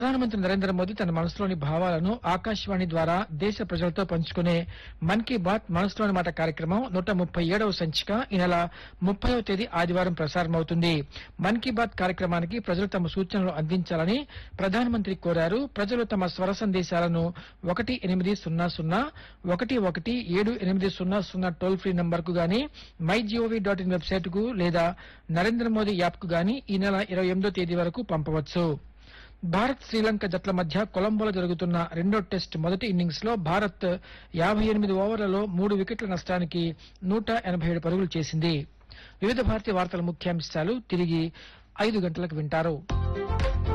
ప్రధానమంత్రి నరేంద్ర మోదీ తన మనసులోని భావాలను ఆకాశవాణి ద్వారా దేశ ప్రజలతో పంచుకునే మన్ కీ బాత్ మనసులోని మాట కార్యక్రమం నూట ముప్పై ఏడవ సంచిక ఈ నెల ముప్పైవ తేదీ ఆదివారం ప్రసారమవుతుంది మన్ కీ బాత్ కార్యక్రమానికి ప్రజలు తమ సూచనలు అందించాలని ప్రధానమంత్రి కోరారు ప్రజలు తమ స్వర సందేశాలను ఒకటి ఎనిమిది సున్నా సున్నా ఒకటి ఒకటి ఏడు ఎనిమిది సున్నా సున్నా టోల్ ఫ్రీ నంబర్ కు గాని my GOV dot in website కు లేదా నరేంద్ర మోదీ యాప్ కు గాని ఈ నెల ఇరవై ఎనిమిదో తేదీ వరకు పంపవచ్చు భారత్ శ్రీలంక జట్ల మధ్య కొలంబోలో జరుగుతున్న రెండో టెస్ట్ మొదటి ఇన్నింగ్స్ లో భారత్ యాభై ఎనిమిది ఓవర్లలో మూడు వికెట్ల నష్టానికి నూట ఎనభై ఏడు పరుగులు చేసింది వివిధ భారతీయ వార్తల ముఖ్యాంశాలు తిరిగి ఐదు గంటలకు వింటారు